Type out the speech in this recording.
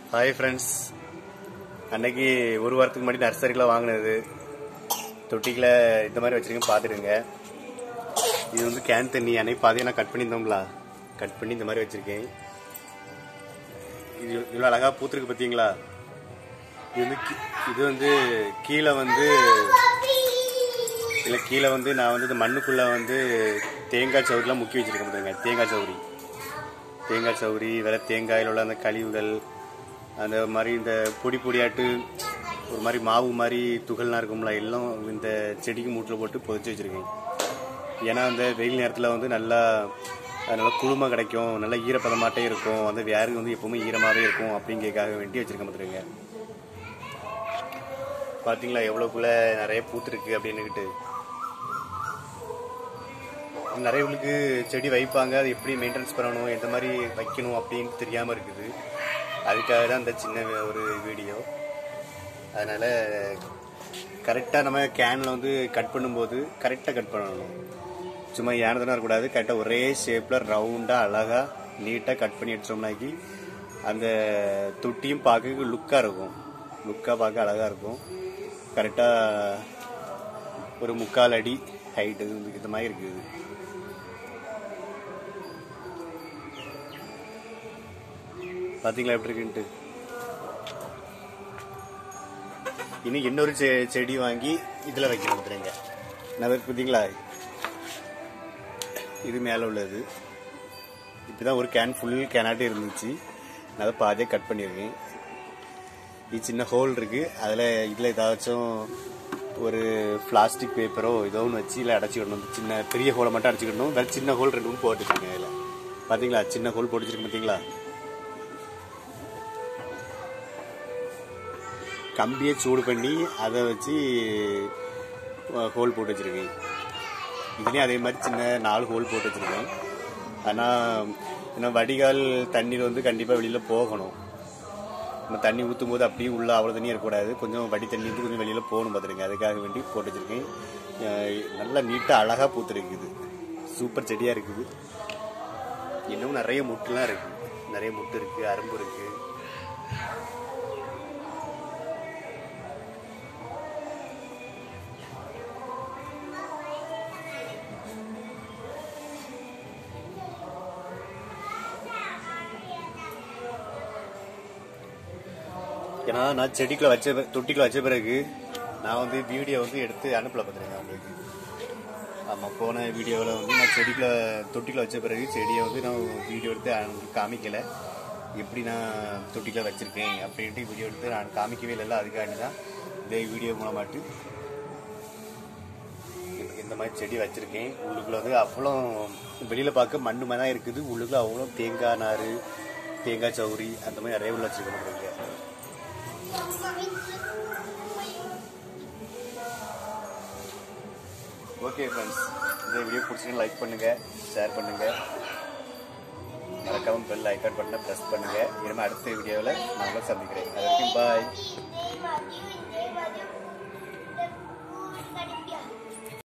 hi friends அன்னைக்கு ஒரு வாரத்துக்கு முன்னாடி நர்சரியில் வாங்கினது தொட்டிகளை இந்த மாதிரி வச்சிருக்கேன் பார்த்துடுங்க இது வந்து கேன் தண்ணி அன்னைக்கு பாதி நான் கட் பண்ணியிருந்தோம்ல கட் பண்ணி இந்த மாதிரி வச்சிருக்கேன் இது இவ்வளோ அழகாக பூத்துருக்கு பார்த்தீங்களா இது வந்து கீ- இது வந்து கீழே வந்து இல்லை கீழே வந்து நான் வந்து இந்த மண்ணுக்குள்ளே வந்து தேங்காய் சவுரிலாம் முக்கி வச்சிருக்கேன் பாருங்க தேங்காய் சவுரி தேங்காய் சவுரி வேற தேங்காயில் உள்ள அந்த கழிவுகள் அந்த மாதிரி இந்த பொடி பொடியாட்டு ஒரு மாதிரி மாவு மாதிரி துகள்லாம் இருக்கும்ல எல்லாம் இந்த செடிக்கு மூட்டில் போட்டு புதைச்சி வச்சிருக்கேன் ஏன்னா அந்த வெயில் நேரத்தில் வந்து நல்லா அது நல்லா குளுமை கிடைக்கும் நல்லா ஈரப்பதமாட்டே இருக்கும் அந்த வேறு வந்து எப்பவுமே ஈரமாகவே இருக்கும் அப்படிங்கிறதுக்காக வேண்டி வச்சிருக்கேன் பார்த்துருங்க பார்த்தீங்களா எவ்வளோக்குள்ள நிறைய பூத்துருக்கு அப்படின்னுக்கிட்டு நிறையவங்களுக்கு செடி வைப்பாங்க அது எப்படி மெயின்டெனன்ஸ் பண்ணணும் எந்த மாதிரி வைக்கணும் அப்படின்னு தெரியாமல் இருக்குது அதுக்காக தான் இந்த சின்ன ஒரு வீடியோ அதனால் கரெக்டாக நம்ம கேனில் வந்து கட் பண்ணும்போது கரெக்டாக கட் பண்ணணும் சும்மா ஏனதுனா இருக்கக்கூடாது கரெக்டாக ஒரே ஷேப்பில் ரவுண்டாக அழகாக நீட்டாக கட் பண்ணி எடுத்தோம்னாக்கி அந்த தொட்டியும் பார்க்க லுக்காக இருக்கும் லுக்காக பார்க்க அழகாக இருக்கும் கரெக்டாக ஒரு முக்கால் அடி ஹைட்டு இந்த மாதிரி இருக்குது பாத்தீங்களா எப்படி இருக்குன்ட்டு இனி இன்னொரு செ- செடி வாங்கி இதுல வைக்கணும் பாத்துருங்க நான் பார்த்தீங்களா இது மேல உள்ளது இப்பதான் ஒரு கேன் ஃபுல் கேனாட்டே இருந்துச்சு நான் அதை பாதியாக கட் பண்ணியிருக்கேன் இது சின்ன ஹோல் இருக்கு அதுல இதுல ஏதாச்சும் ஒரு பிளாஸ்டிக் பேப்பரோ ஏதோ ஒன்று வச்சு இல்லை அடைச்சிக்கணும் சின்ன பெரிய ஹோலை மட்டும் அடைச்சிக்கணும் வேற சின்ன ஹோல் ரெண்டு மூணு போட்டுருக்கேன் அதில் பாத்தீங்களா சின்ன ஹோல் போட்டு வச்சிருக்கேன் பாத்தீங்களா கம்பியை சூடு பண்ணி அதை வச்சு ஹோல் போட்டு வச்சிருக்கேன் இதுலேயும் அதே மாதிரி சின்ன நாலு ஹோல் போட்டு வச்சிருக்கேன் ஆனால் என்ன வடிகால் தண்ணீர் வந்து கண்டிப்பாக வெளியில் போகணும் நம்ம தண்ணி ஊற்றும் போது அப்படியே உள்ள அவ்வளோ தண்ணி இருக்கக்கூடாது கொஞ்சம் வடி தண்ணி வந்து கொஞ்சம் வெளியில் போகணும் பார்த்துருங்க அதுக்காக வேண்டி போட்டு வச்சிருக்கேன் அஹ் நல்லா நீட்டாக அழகாக பூத்துருக்குது சூப்பர் செடியாக இருக்குது இன்னும் நிறைய முட்டுலாம் இருக்குது நிறைய முட்டு இருக்குது அரும்பு இருக்குது ஏன்னா நான் செடிக்குள்ள வச்ச பி- தொட்டிக்குள்ள வச்ச பிறகு நான் வந்து வீடியோ வந்து எடுத்து அனுப்பல பார்த்துருங்க அவங்களுக்கு ஆமாம் போன வீடியோவில் வந்து நான் செடிக்குள்ள தொட்டிக்குள்ள வச்ச பிறகு செடியை வந்து நான் வீடியோ எடுத்து அவங்களுக்கு காமிக்கல எப்படி நான் தொட்டிக்குள்ள வச்சிருக்கேன் அப்படின்ட்டு வீடியோ எடுத்து நான் காமிக்கவே இல்லைல்ல அதுக்காண்டி தான் இந்த வீடியோ மூலமாட்டு இந்த- இந்த மாதிரி செடி வச்சிருக்கேன் உள்ளுக்குள்ள வந்து அவ்வளோ வெளியில பார்க்க மண்ணு மாதிரி தான் இருக்குது உள்ளுக்குள்ள அவ்வளோ தேங்காய் நார் தேங்காய் சௌரி அந்த மாதிரி நிறைய உள்ள வச்சிருக்க முடியுங்க ஓகே ஃப்ரெண்ட்ஸ் இந்த வீடியோ பிடிச்சிங்க லைக் பண்ணுங்க ஷேர் பண்ணுங்க மறக்காம பெல் ஐக்கான் பட்டனை ப்ரெஸ் பண்ணுங்க இனிமேல் அடுத்த வீடியோவில் நான் உங்களை சந்திக்கிறேன் அது வரைக்கும் பாய்